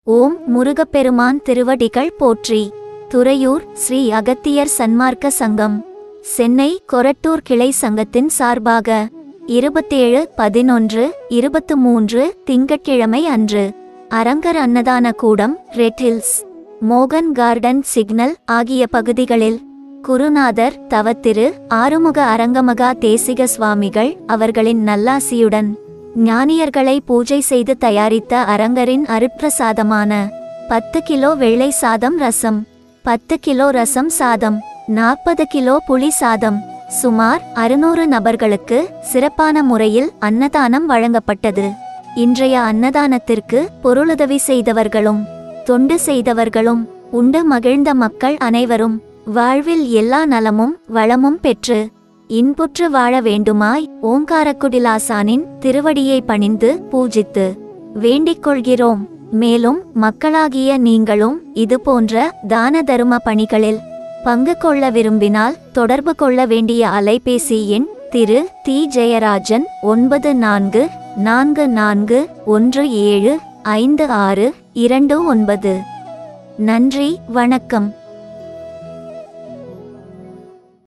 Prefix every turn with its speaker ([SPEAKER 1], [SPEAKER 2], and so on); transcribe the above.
[SPEAKER 1] ஓம் முருகப்பெருமான் திருவடிகள் போற்றி துறையூர் ஸ்ரீ அகத்தியர் சன்மார்க்க சங்கம் சென்னை கொரட்டூர் கிளை சங்கத்தின் சார்பாக இருபத்தேழு பதினொன்று இருபத்து மூன்று திங்கட்கிழமை அன்று அரங்கர் அன்னதான கூடம் ரெட் ஹில்ஸ் மோகன் கார்டன் சிக்னல் ஆகிய பகுதிகளில் குருநாதர் தவத்திரு ஆறுமுக அரங்கமகா தேசிக சுவாமிகள் அவர்களின் நல்லாசியுடன் ஞானியர்களை பூஜை செய்து தயாரித்த அரங்கரின் அருட்பிரசாதமான பத்து கிலோ வெள்ளை சாதம் ரசம் பத்து கிலோ ரசம் சாதம் நாற்பது கிலோ புளி சாதம் சுமார் அறுநூறு நபர்களுக்கு சிறப்பான முறையில் அன்னதானம் வழங்கப்பட்டது இன்றைய அன்னதானத்திற்கு பொருளுதவி செய்தவர்களும் தொண்டு செய்தவர்களும் உண்டு மகிழ்ந்த மக்கள் அனைவரும் வாழ்வில் எல்லா நலமும் வளமும் பெற்று இன்புற்று வாழ வேண்டுமாய் ஓங்காரக்குடிலாசானின் திருவடியை பணிந்து பூஜித்து வேண்டிக் கொள்கிறோம் மேலும் மக்களாகிய நீங்களும் இதுபோன்ற தான தரும பணிகளில் பங்கு கொள்ள விரும்பினால் தொடர்பு கொள்ள வேண்டிய அலைபேசி எண் திரு தி ஜெயராஜன் ஒன்பது நான்கு நான்கு நான்கு ஒன்று ஏழு ஐந்து ஆறு இரண்டு ஒன்பது நன்றி வணக்கம்